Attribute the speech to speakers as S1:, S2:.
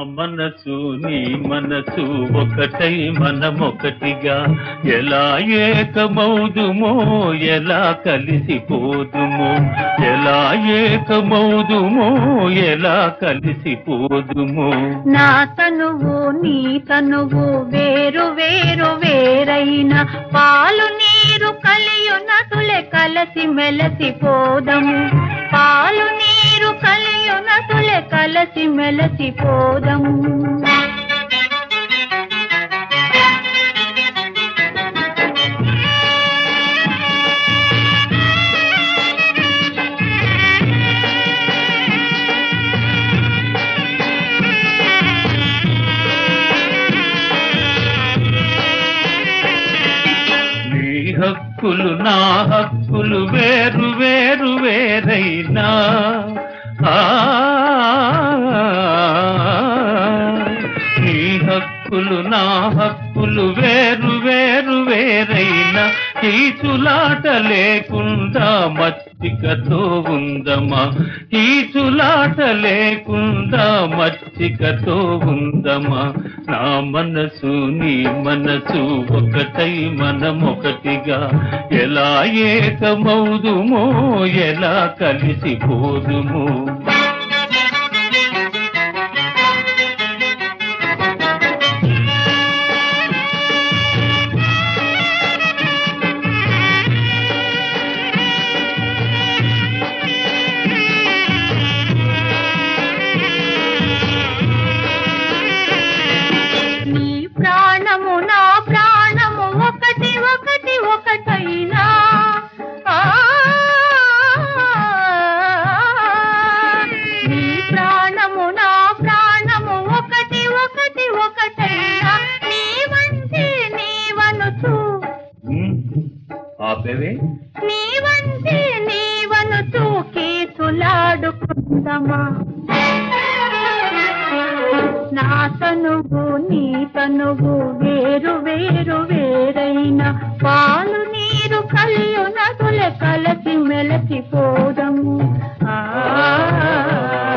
S1: మనసు నీ మనసు ఒకటై మనమొకటిగా ఎలా ఏకమౌదుమో ఎలా కలిసిపోదుమో ఎలా ఏకమౌదుమో ఎలా కలిసిపోదుమో
S2: నా తనువు నీ తనువు వేరు వేరు వేరైన పాలు నీరు కలియునతులే కలసి మెలసి పోదము పాలు నీరు కలియునతులే కలసి మెలసి పోదము
S1: నీ హక్కులు నా హక్కులు వేరు వేరు వేరైనా ఆ, నీ హక్కులు నా హక్కులు వేరు వేరు వేరైనా కీచులాట లేకుండా మచ్చికతో ఉందమా కీచులాట లేకుండా మచ్చికతో ఉందమా నా మనసు నీ మనసు ఒకటై మనమొకటిగా ఎలా ఏకమౌదుమో ఎలా కలిసిపోదుమో
S2: నీ ప్రాణము నా ప్రాణము ఒకటి ఒకటి ఒకటైనా ఆ, నీ ప్రాణము నా ప్రాణము ఒకటి ఒకటి ఒకటైనా నీ వంటి నీవనుచు
S1: ఉమ్, ఆపేవే
S2: నీ వంటి నీవనుచు కీచులాడుకుందమా నా తనువు నీ తనువు వేరు వేరు వేరైన పాలు నీరు కలియునదులే కలసి మెలసి పోదము ఆ